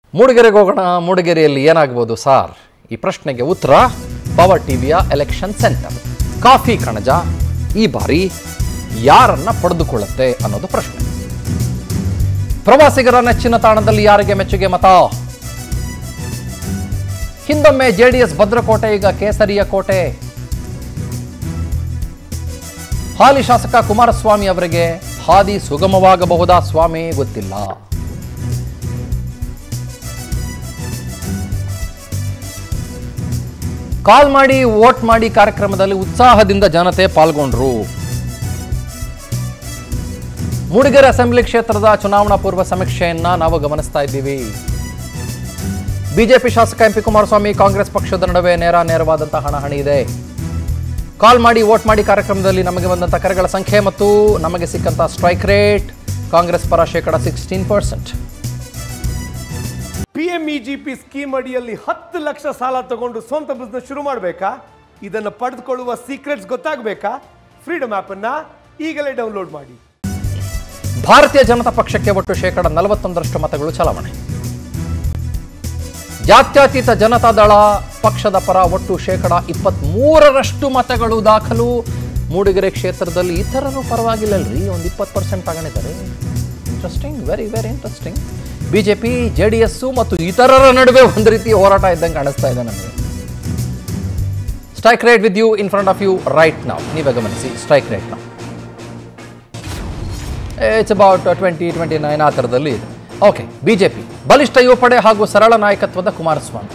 ಮೂಡಿಗೆರೆಗೆ ಹೋಗೋಣ ಮೂಡಿಗೆರೆಯಲ್ಲಿ ಏನಾಗ್ಬೋದು ಸಾರ್ ಈ ಪ್ರಶ್ನೆಗೆ ಉತ್ತರ ಪವರ್ ಟಿವಿಯ ಎಲೆಕ್ಷನ್ ಸೆಂಟರ್ ಕಾಫಿ ಕಣಜ ಈ ಬಾರಿ ಯಾರನ್ನ ಪಡೆದುಕೊಳ್ಳುತ್ತೆ ಅನ್ನೋದು ಪ್ರಶ್ನೆ ಪ್ರವಾಸಿಗರ ನೆಚ್ಚಿನ ತಾಣದಲ್ಲಿ ಯಾರಿಗೆ ಮೆಚ್ಚುಗೆ ಮತ ಹಿಂದೊಮ್ಮೆ ಜೆಡಿಎಸ್ ಭದ್ರಕೋಟೆ ಈಗ ಕೇಸರಿಯ ಕೋಟೆ ಹಾಲಿ ಶಾಸಕ ಕುಮಾರಸ್ವಾಮಿ ಅವರಿಗೆ ಹಾದಿ ಸುಗಮವಾಗಬಹುದಾ ಸ್ವಾಮಿ ಗೊತ್ತಿಲ್ಲ ಕಾಲ್ ಮಾಡಿ ವೋಟ್ ಮಾಡಿ ಕಾರ್ಯಕ್ರಮದಲ್ಲಿ ಉತ್ಸಾಹದಿಂದ ಜನತೆ ಪಾಲ್ಗೊಂಡ್ರು ಮೂಡಿಗೆರೆ ಅಸೆಂಬ್ಲಿ ಕ್ಷೇತ್ರದ ಚುನಾವಣಾ ಪೂರ್ವ ಸಮೀಕ್ಷೆಯನ್ನ ನಾವು ಗಮನಿಸ್ತಾ ಇದ್ದೀವಿ ಬಿಜೆಪಿ ಶಾಸಕ ಎಂ ಪಿ ಕುಮಾರಸ್ವಾಮಿ ಕಾಂಗ್ರೆಸ್ ಪಕ್ಷದ ನಡುವೆ ನೇರ ನೇರವಾದಂತಹ ಹಣಾಹಣಿ ಇದೆ ಕಾಲ್ ಮಾಡಿ ವೋಟ್ ಮಾಡಿ ಕಾರ್ಯಕ್ರಮದಲ್ಲಿ ನಮಗೆ ಬಂದಂಥ ಕರೆಗಳ ಸಂಖ್ಯೆ ಮತ್ತು ನಮಗೆ ಸಿಕ್ಕಂಥ ಸ್ಟ್ರೈಕ್ ರೇಟ್ ಕಾಂಗ್ರೆಸ್ ಪರ ಶೇಕಡ sixteen percent P M E G P scheme ಅಡಿಯಲ್ಲಿ ಹತ್ತು ಲಕ್ಷ ಸಾಲ ತಗೊಂಡು ಸ್ವಂತ ಬಿಸ್ನೆಸ್ ಶುರು ಮಾಡಬೇಕಾ ಇದನ್ನು ಪಡೆದುಕೊಳ್ಳುವ ಸೀಕ್ರೆಟ್ಸ್ ಗೊತ್ತಾಗಬೇಕಾ ಫ್ರೀಡಮ್ ಆ್ಯಪನ್ನು ಈಗಲೇ ಡೌನ್ಲೋಡ್ ಮಾಡಿ ಭಾರತೀಯ ಜನತಾ ಪಕ್ಷಕ್ಕೆ ಒಟ್ಟು ಶೇಕಡ ನಲವತ್ತೊಂದರಷ್ಟು ಮತಗಳು ಚಲಾವಣೆ ಜಾತ್ಯತೀತ ಜನತಾದಳ ಪಕ್ಷದ ಪರ ಒಟ್ಟು ಶೇಕಡ ಇಪ್ಪತ್ಮೂರರಷ್ಟು ಮತಗಳು ದಾಖಲು ಮೂಡಿಗೆರೆ ಕ್ಷೇತ್ರದಲ್ಲಿ ಇತರರು ಪರವಾಗಿಲ್ಲಲ್ರಿ ಒಂದು ಇಪ್ಪತ್ತು ಪರ್ಸೆಂಟ್ ತಗೊಂಡಿದ್ದಾರೆ interesting very very interesting BJP J D S ಮತ್ತು ಇತರರ ನಡುವೆ ಒಂದು ರೀತಿ ಹೋರಾಟ ಇದ್ದಂಗೆ ಕಾಣಿಸ್ತಾ ಇದೆ ನಮಗೆ strike rate with you in front of you right ನಾವು ನೀವೇ ಗಮನಿಸಿ ಸ್ಟ್ರೈಕ್ ರೇಟ್ ನಾವು it's about twenty twenty nine ಆ ಥರದಲ್ಲಿ ಇದೆ ಓಕೆ ಬಿಜೆಪಿ ಬಲಿಷ್ಠ ಯುವಪಡೆ ಹಾಗೂ ಸರಳ ನಾಯಕತ್ವದ ಕುಮಾರಸ್ವಾಮಿ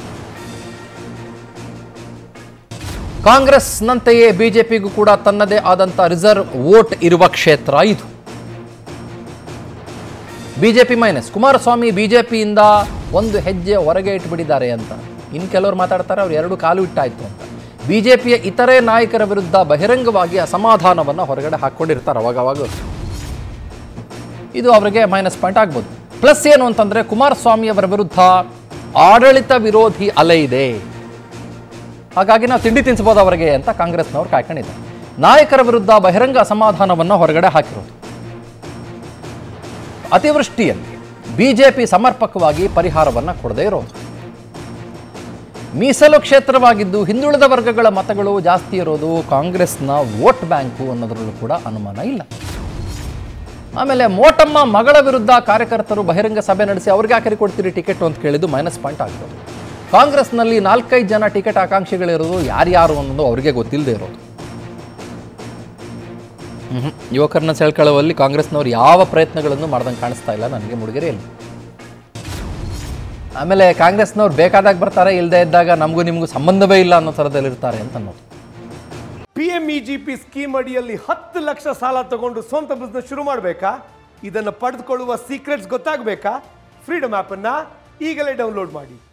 ಕಾಂಗ್ರೆಸ್ನಂತೆಯೇ ಬಿಜೆಪಿಗೂ ಕೂಡ ತನ್ನದೇ ಆದಂಥ ರಿಸರ್ವ್ ವೋಟ್ ಇರುವ ಕ್ಷೇತ್ರ ಇದು ಬಿಜೆಪಿ ಮೈನಸ್ ಕುಮಾರಸ್ವಾಮಿ ಬಿಜೆಪಿಯಿಂದ ಒಂದು ಹೆಜ್ಜೆ ಹೊರಗೆ ಇಟ್ಬಿಟ್ಟಿದ್ದಾರೆ ಅಂತ ಇನ್ನು ಕೆಲವರು ಮಾತಾಡ್ತಾರೆ ಅವ್ರು ಎರಡು ಕಾಲು ಇಟ್ಟಾಯ್ತು ಅಂತ ಬಿಜೆಪಿಯ ಇತರೆ ನಾಯಕರ ವಿರುದ್ಧ ಬಹಿರಂಗವಾಗಿ ಅಸಮಾಧಾನವನ್ನು ಹೊರಗಡೆ ಹಾಕ್ಕೊಂಡಿರ್ತಾರೆ ಅವಾಗವಾಗ ಇದು ಅವರಿಗೆ ಮೈನಸ್ ಪಾಯಿಂಟ್ ಆಗ್ಬೋದು ಪ್ಲಸ್ ಏನು ಅಂತಂದ್ರೆ ಕುಮಾರಸ್ವಾಮಿ ಅವರ ವಿರುದ್ಧ ಆಡಳಿತ ವಿರೋಧಿ ಅಲೆ ಇದೆ ಹಾಗಾಗಿ ನಾವು ತಿಂಡಿ ತಿನ್ಸ್ಬೋದು ಅವರಿಗೆ ಅಂತ ಕಾಂಗ್ರೆಸ್ನವ್ರು ಕಾಯ್ಕೊಂಡಿದ್ದಾರೆ ನಾಯಕರ ವಿರುದ್ಧ ಬಹಿರಂಗ ಅಸಮಾಧಾನವನ್ನು ಹೊರಗಡೆ ಹಾಕಿರೋದು ಅತಿವೃಷ್ಟಿಯಲ್ಲಿ ಬಿಜೆಪಿ ಸಮರ್ಪಕವಾಗಿ ಪರಿಹಾರವನ್ನು ಕೊಡದೇ ಇರೋದು ಮೀಸಲು ಕ್ಷೇತ್ರವಾಗಿದ್ದು ಹಿಂದುಳಿದ ವರ್ಗಗಳ ಮತಗಳು ಜಾಸ್ತಿ ಇರೋದು ಕಾಂಗ್ರೆಸ್ನ ವೋಟ್ ಬ್ಯಾಂಕು ಅನ್ನೋದ್ರಲ್ಲೂ ಕೂಡ ಅನುಮಾನ ಇಲ್ಲ ಆಮೇಲೆ ಮೋಟಮ್ಮ ಮಗಳ ವಿರುದ್ಧ ಕಾರ್ಯಕರ್ತರು ಬಹಿರಂಗ ಸಭೆ ನಡೆಸಿ ಅವ್ರಿಗೆ ಯಾಕೆ ಕೊಡ್ತೀರಿ ಟಿಕೆಟ್ ಅಂತ ಕೇಳಿದ್ದು ಮೈನಸ್ ಪಾಯಿಂಟ್ ಆಗ್ಬೋದು ಕಾಂಗ್ರೆಸ್ನಲ್ಲಿ ನಾಲ್ಕೈದು ಜನ ಟಿಕೆಟ್ ಆಕಾಂಕ್ಷಿಗಳಿರೋದು ಯಾರ್ಯಾರು ಅನ್ನೋದು ಅವರಿಗೆ ಗೊತ್ತಿಲ್ಲದೆ ಇರೋದು ಮ್ಹೂ. ಯುವಕರನ್ನ ಸೆಳ್ಕೊಳ್ಳುವಲ್ಲಿ ಕಾಂಗ್ರೆಸ್ನವ್ರು ಯಾವ ಪ್ರಯತ್ನಗಳನ್ನು ಮಾಡ್ದಂಗೆ ಕಾಣಿಸ್ತಾ ಇಲ್ಲ ನನಗೆ ಮುಡುಗೆರೆಯಲ್ಲಿ ಆಮೇಲೆ ಕಾಂಗ್ರೆಸ್ನವ್ರು ಬೇಕಾದಾಗ ಬರ್ತಾರೆ ಇಲ್ಲದೆ ಇದ್ದಾಗ ನಮಗೂ ನಿಮಗೂ ಸಂಬಂಧವೇ ಇಲ್ಲ ಅನ್ನೋ ಥರದಲ್ಲಿ ಇರ್ತಾರೆ ಅಂತ ಅನ್ನೋದು P M E G P scheme ಅಡಿಯಲ್ಲಿ ಹತ್ತು ಲಕ್ಷ ಸಾಲ ತಗೊಂಡು ಸ್ವಂತ ಬಿಸ್ನೆಸ್ ಶುರು ಮಾಡಬೇಕಾ ಇದನ್ನು ಪಡೆದುಕೊಳ್ಳುವ ಸೀಕ್ರೆಟ್ಸ್ ಗೊತ್ತಾಗಬೇಕಾ ಫ್ರೀಡಮ್ ಆ್ಯಪನ್ನು ಈಗಲೇ ಡೌನ್ಲೋಡ್ ಮಾಡಿ